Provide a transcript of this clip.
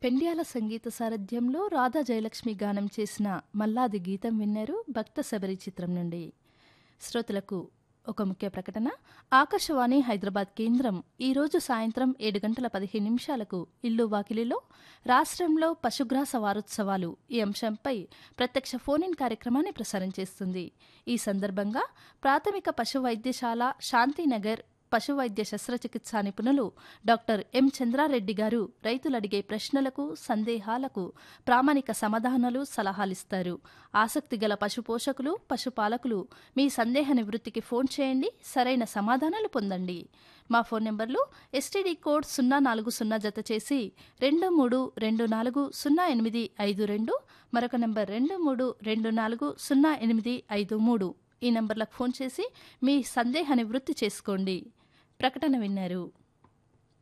పెండ్యాల సంగీత సారథ్యంలో రాధా జయలక్ష్మి గానం చేసిన మల్లాది గీతం విన్నారు భక్త శబరి చిత్రం నుండి శ్రోతలకు ఒక ముఖ్య ప్రకటన ఆకాశవాణి హైదరాబాద్ కేంద్రం ఈరోజు సాయంత్రం ఏడు గంటల పదిహేను నిమిషాలకు ఇల్లు వాకిలిలో రాష్ట్రంలో పశుగ్రాస వారోత్సవాలు ఈ అంశంపై ప్రత్యక్ష ఫోన్ ఇన్ కార్యక్రమాన్ని ప్రసారం చేస్తుంది ఈ సందర్భంగా ప్రాథమిక పశు వైద్యశాల శాంతినగర్ పశు వైద్య శస్త్రచికిత్సా నిపుణులు డాక్టర్ ఎం చంద్రారెడ్డి గారు రైతులు అడిగే ప్రశ్నలకు సందేహాలకు ప్రామాణిక సమాధానాలు సలహాలిస్తారు ఆసక్తి గల పశు పోషకులు పశుపాలకులు మీ సందేహ నివృత్తికి ఫోన్ చేయండి సరైన సమాధానాలు పొందండి మా ఫోన్ నెంబర్లు ఎస్టీడీ కోడ్ సున్నా నాలుగు సున్నా జత చేసి రెండు మూడు రెండు నాలుగు సున్నా ఎనిమిది ఐదు రెండు మరొక నెంబర్ రెండు మూడు రెండు నాలుగు సున్నా ఎనిమిది ఐదు మూడు ఈ నంబర్లకు ఫోన్ చేసి మీ సందేహ నివృత్తి చేసుకోండి ప్రకటన విన్నారు